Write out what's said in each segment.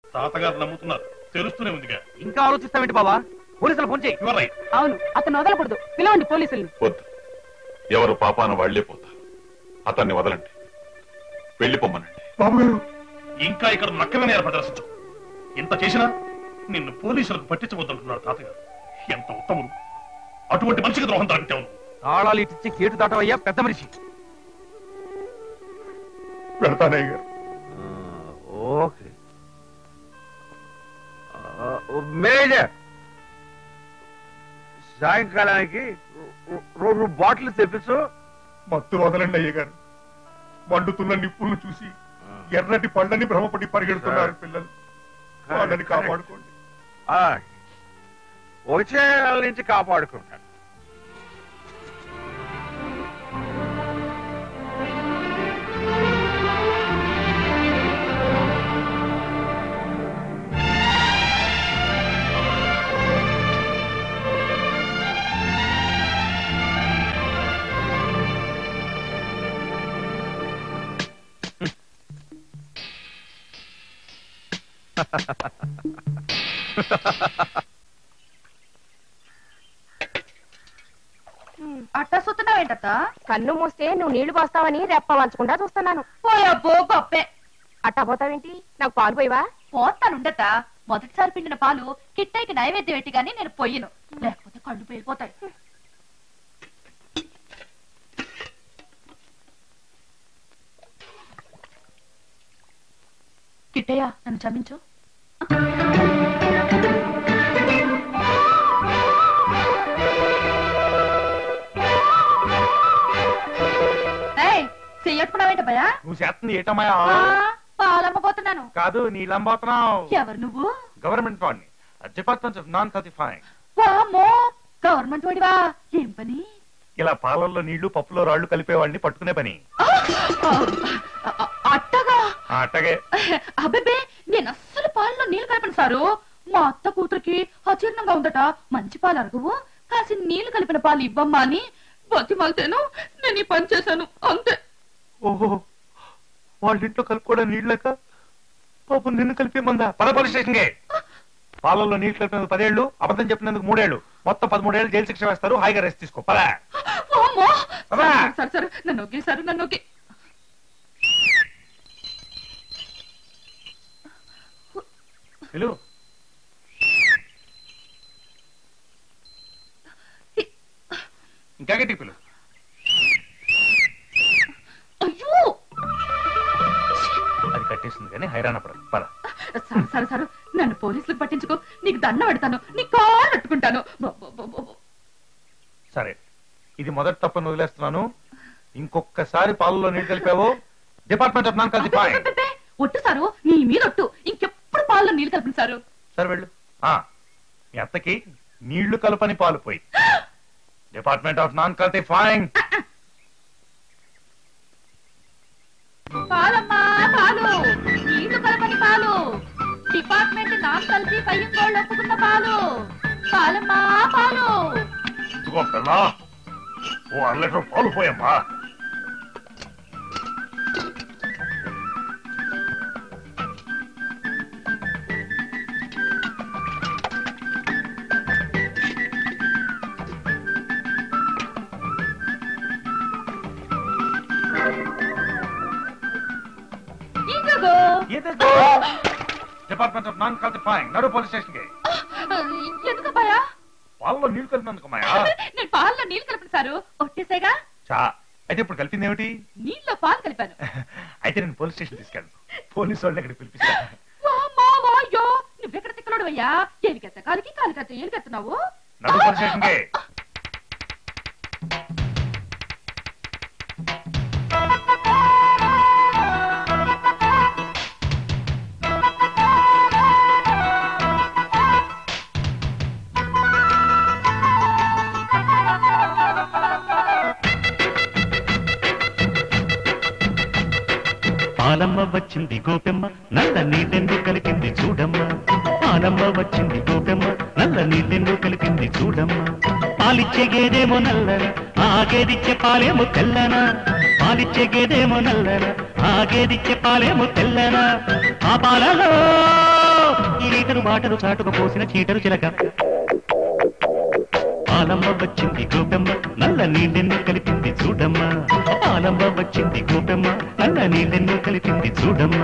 తాతగారు నమ్ముతున్నారు తెలుస్తూనే ఉందిగా ఇంకా ఆలోచిస్తావేంటి బావా పోలీసులు ఫోన్ చేయి You are right. అవును అతను వదలకూడదు పిలవండి పోలీసుల్ని వద్దు ఎవరు పాపాన వాళ్లే పోతారు అతన్ని వదలండి వెళ్ళిపోమ్మనండి బాబు గారు ఇంకా ఇక్కడ నక్కలని ఏర్పడరసించు ఇంత చేసినా నిన్ను పోలీసులకు పట్టించవద్దంటున్నారు తాతగారు ఎంత ఉత్తముడు అటువంటి మనిషికి ద్రోహం తాగితే తాళాలు ఇచ్చి గేటు దాటవయ్యా పెద్ద మనిషి వెళ్తానయ్య గారు ఓకే మేనేజర్ సాయంకాలానికి రెండు బాటిల్ తెప్పించు మత్తు వదలండి అయ్య గారు మండుతున్న నిప్పులను చూసి ఎర్రటి పళ్ళని భ్రమపడి పరిగెడుతున్నారు పిల్లలు వాళ్ళని కాపాడుకోండి ఆ, వచ్చే నెల నుంచి కాపాడుకుంటాను అట్టా సుతున్నావేంటత్త కన్ను మూస్తే నువ్వు నీళ్లు పోస్తావని రెప్ప వంచకుండా చూస్తున్నాను పోయబ్బో గొప్పే అట్టా పోతావేంటి నాకు పాలు పోయివా పోతానుండత మొదటిసారి పిండిన పాలు కిట్టైకి నైవేద్యం పెట్టి గాని నేను పొయ్యను లేకపోతే కళ్ళు పేలిపోతాయి కిట్టయ్య నన్ను క్షమించు ఏయ్, చెయ్యట్టుకున్నావేంట భయా నువ్వు చేస్తుంది ఏటమ్మా పాలమ్మపోతున్నాను కాదు నీళ్ళంబోతున్నావు ఎవరు నువ్వు గవర్నమెంట్ వాడిని డిపార్ట్మెంట్ ఆఫ్ నాన్ థర్టీ వామ్మో గవర్నమెంట్ వాడివా ఏం పని ఇలా పాలల్లో నీళ్లు పప్పులో రాళ్లు కలిపేవాడిని పట్టుకునే పని ఆ, ఆ, అట్టగా ఆ, అట్టగే అబ్బే నేను అస్సలు పాలలో నీళ్లు కలపను సారు మా అత్త కూతురికి అజీర్ణంగా ఉందట మంచి పాలు అరగవు కాసి నీళ్లు కలిపిన పాలు ఇవ్వమ్మా అని బతిమాలతేను నేను ఈ పని చేశాను అంతే ఓహో వాళ్ళ ఇంట్లో కలుపుకోవడం నీళ్ళక పాపం నిన్ను కలిపేమందా పద పోలీస్ స్టేషన్కే పాలల్లో నీళ్ళు కలిపినందుకు పదేళ్లు అబద్ధం చెప్పినందుకు మూడేళ్లు మొత్తం పదమూడేళ్ళు జైలు శిక్ష వేస్తారు హాయిగా రెస్ట్ తీసుకో పద వామ్మో! అబ్బా! సరే సరే నన్ను ఒకే సారు నన్ను ఒకే పిలు ఇంకా గట్టి పిలు అయ్యో అది కట్టేసింది కానీ హైరాణ పడదు పద సరే సరే సరే నన్ను పోలీసులకు పట్టించుకో నీకు దండ పెడతాను నీ కాళ్ళు పట్టుకుంటాను బొ, బొ, బొ, బొ, బొ. సరే ఇది మొదటి తప్పని వదిలేస్తున్నాను ఇంకొకసారి పాలలో నీళ్ళు కలిపావు డిపార్ట్మెంట్ ఆఫ్ నాన్ కలిసి పాయ్ అబ్బబ్బబ్బే, ఒట్టు సారు నీ మీద ఒట్టు ఇంకెప్పుడు పాలలో నీళ్ళు కలిపిన సారు సరే వెళ్ళు ఆ, మీ అత్తకి నీళ్లు కలపని పాలు పోయి డిపార్ట్మెంట్ ఆఫ్ నాన్ కల్తీ ఫైన్ పాలమ్మా పాలు నీళ్లు కలపని పాలు డిపార్ట్మెంట్ నాకు కలిసి పయ్యం గోళ్ళు ఒప్పుకున్న పాలు పాలమ్మా పాలు ఇదిగో పిల్ల ఓ అర లీటర్ పాలు పోయమ్మా ఇంకగో డిపార్ట్మెంట్ ఆఫ్ నాన్ కల్తీ ఫైన్ నడు పోలీస్ స్టేషన్ కి ఎందుకబ్బాయా పాలలో నీళ్లు కలిపినందుకు మాయా నేను పాలలో నీళ్లు కలిపిన సారు ఒట్టేసేగా చా అయితే ఇప్పుడు కలిపింది ఏమిటి నీళ్ళలో పాలు కలిపాను అయితే నేను పోలీస్ స్టేషన్ తీసుకెళ్ళను పోలీస్ వాళ్ళని ఇక్కడ పిలిపిస్తా వామ్మా వాయ్యో నువ్వెక్కడ తిక్కలోడు అయ్యా ఏలికెత్త కాలికి కాలికెత్త ఏలికెత్తున్నావు నడు పోలీస్ స్టేషన్ కి పాలమ్మ వచ్చింది గోపెమ్మ నల్ల నీళ్ళెందు కలిపింది చూడమ్మ పాలమ్మ వచ్చింది గోపెమ్మ నల్ల నీళ్ళెందు కలిపింది చూడమ్మ పాలిచ్చే గేదేమో నల్లన ఆగేదిచ్చే పాలేమో తెల్లన పాలిచ్చే గేదేమో నల్లన ఆగేదిచ్చే పాలేమో తెల్లన ఆ పాలలో ఈతరు బాటరు చాటుకు పోసిన చీటరు చిలక ఆలమ్మ వచ్చింది గోపెమ్మ నల్ల నీళ్ళెన్ను కలిపింది చూడమ్మ ఆలమ్మ వచ్చింది గోపెమ్మ నల్ల నీళ్ళెన్ను కలిపింది చూడమ్మ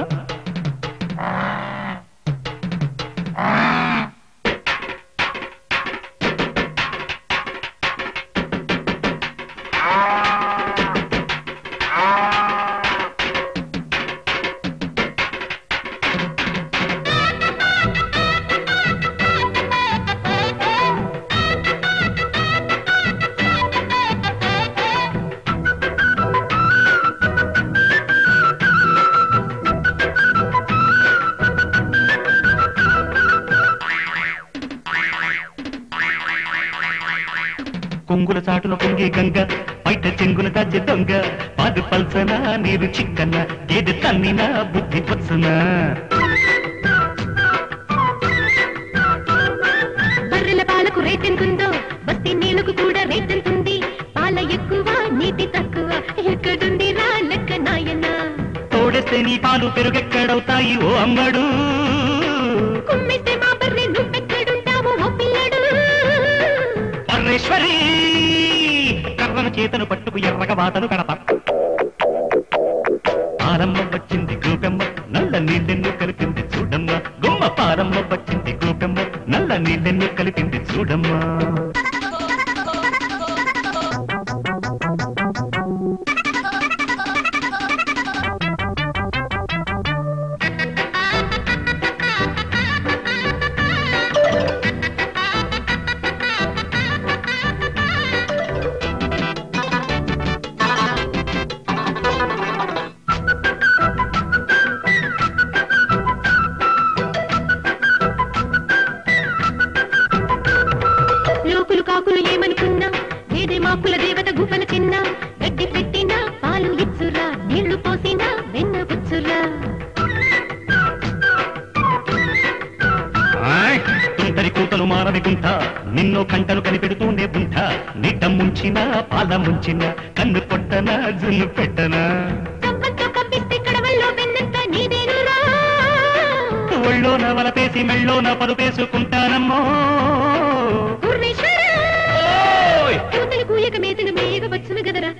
కొంగుల చాటున పొంగే గంగ బయట చెంగుల దాచె దొంగ పాది పల్సన నీరు చిక్కన గేదె తన్నిన బుద్ధి పొత్సన బర్రెల పాలకు రేటెంతుందో బస్తీ నీళ్లకు కూడా రేటెంతుంది పాల ఎక్కువ నీటి తక్కువ ఎక్కడుంది రా లెక్క నాయన తోడేస్తే నీ పాలు పెరుగెక్కడవుతాయి ఓ అమ్మడు కుమ్మిస్తే మా బర్రె నువ్వెక్కడుంటావు ఓ పిల్లడు పరమేశ్వరి కర్రను చేతను పట్టుకు ఎర్రగ వాతను కడత పారమ్మ వచ్చింది గోపెమ్మ నల్ల నీళ్ళెన్ను కలిపింది చూడమ్మ గుమ్మ పారమ్మ వచ్చింది గోపెమ్మ నల్ల నీళ్ళెన్ను కలిపింది చూడమ్మ లోకులు కాకులు ఏమనుకున్నా వేదే మాకుల దేవత గుపన చిన్న గడ్డి పెట్టినా పాలు ఇచ్చురా నీళ్లు పోసినా వెన్న బుచ్చురా తుంటరి కూతలు మారవి గుంట నిన్నో కంటలు కనిపెడుతూనే బుంట నిట్ట ముంచిన పాల ముంచిన కన్ను కొట్టన జున్ను పెట్టనా కప్పంతో కప్పిస్తే కడవల్లో వెన్నంత నీదేనురా ఒళ్ళోన వలపేసి మెళ్ళోన పరుపేసుకుంటానమ్మో పూర్ణేశ్వర ఓయ్! కూతలు కూయక మేతను మేయక వచ్చును గదరా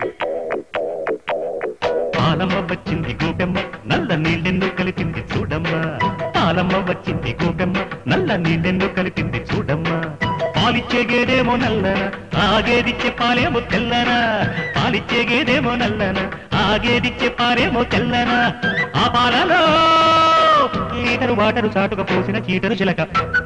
పాలమ్మ వచ్చింది గోపెమ్మ నల్ల నీళ్ళెన్ను కలిపింది చూడమ్మ పాలమ్మ వచ్చింది గోపెమ్మ నల్ల నీళ్ళెన్ను కలిపింది చూడమ్మ పాలిచ్చే గేదేమో నల్లన ఆగేదిచ్చే పాలేమో తెల్లన పాలిచ్చే గేదేమో నల్లన ఆగేదిచ్చే పాలేమో తెల్లన ఆ పాలలో ఈటరు వాటరు చాటుక పోసిన చీటరు చిలక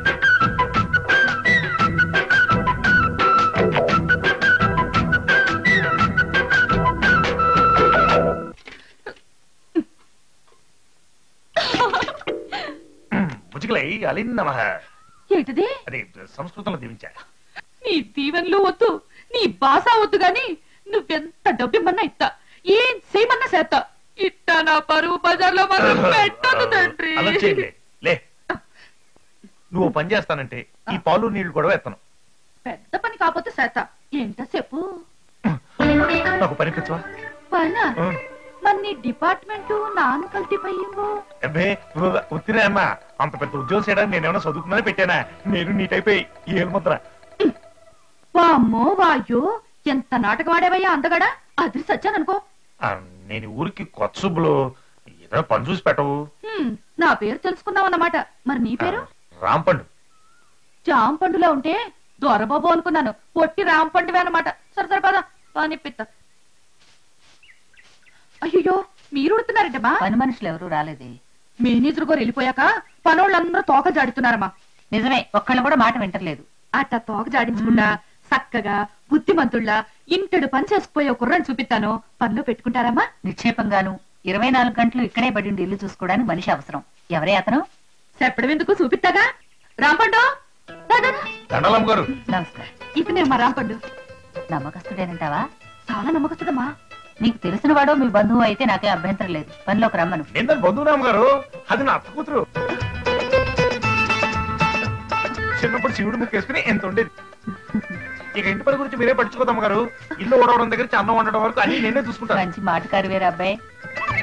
ముచ్చుకులై అలిన్నమ ఏంటిది అదే సంస్కృతంలో దీవించా నీ దీవెనలు వద్దు నీ బాస వద్దు గాని నువ్వెంత డబ్బిమ్మన్నా ఇస్తా ఏం చేయమన్నా చేస్తా ఇట్టా నా పరువు బజార్లో మాత్రం పెట్టదు తండ్రి అలా చేయండి లే నువ్వు పని చేస్తానంటే ఈ పాలు నీళ్లు కూడా ఎత్తను పెద్ద పని కాకపోతే చేస్తా ఏంట చెప్పు నాకు పనిపించవా పనా మరి నీ డిపార్ట్మెంట్ నాన్న కల్తీపోయిందో అబ్బే ఉత్తినే అమ్మా అంత పెద్ద ఉద్యోగం చేయడానికి నేనేమైనా చదువుకున్నానే పెట్టానా నేను నీ టైప్ ఏం ముద్ర వామ్మో వాయ్యో ఎంత నాటకం ఆడేవయ్యా అందగడా అది సచ్చాననుకో ఆ, నేను ఈ ఊరికి కొత్త సుబ్బులు ఏదో పని చూసి పెట్టవు హ్మ్, నా పేరు తెలుసుకున్నావన్నమాట మరి నీ పేరు రాంపండు జామ పండులో ఉంటే దొరబాబు అనుకున్నాను పొట్టి రాంపండువే అనమాట సరే సరే పద పనిపిత్త అయ్యో మీరు ఉడుతున్నారంటమ్మా పని మనుషులు ఎవరు రాలేదే మేనేజర్ గారు వెళ్ళిపోయాక పనోళ్ళందరూ తోక జాడుతున్నారమ్మా నిజమే ఒక్కళ్ళు కూడా మాట వింటలేదు అట్ట తోక జాడించకుండా చక్కగా బుద్ధిమంతుళ్ళ ఇంటడు పని చేసుకుపోయే ఒక కుర్రని చూపిస్తాను పనిలో పెట్టుకుంటారమ్మా నిక్షేపంగాను ఇరవై నాలుగు గంటలు ఇక్కడే పడి ఉండి ఇల్లు చూసుకోవడానికి మనిషి అవసరం ఎవరే అతను చెప్పడం ఎందుకు చూపిస్తాగా రాంపండు దా, దా, దా. దండలమ్మ గారు నమస్కారం ఇతనే మా రాంపండు నమ్మకస్తుడేనంటావా చాలా నమ్మకస్తుడమ్మా నీకు తెలిసిన వాడో మీ బంధువు అయితే నాకే అభ్యంతరం లేదు పనిలోకి రమ్మను నేను దాని బంధువురామ్ గారు అది నా అత్త కూతురు చిన్నప్పుడు శివుడు ముక్కేసుకుని ఎంత ఉండేది ఇక ఇంటి పని గురించి మీరే పట్టించుకోదాం గారు ఇల్లు ఓడవడం దగ్గర నుంచి అన్నం వండడం వరకు అన్ని నేనే చూసుకుంటాను మంచి మాటకారు వేరే అబ్బాయి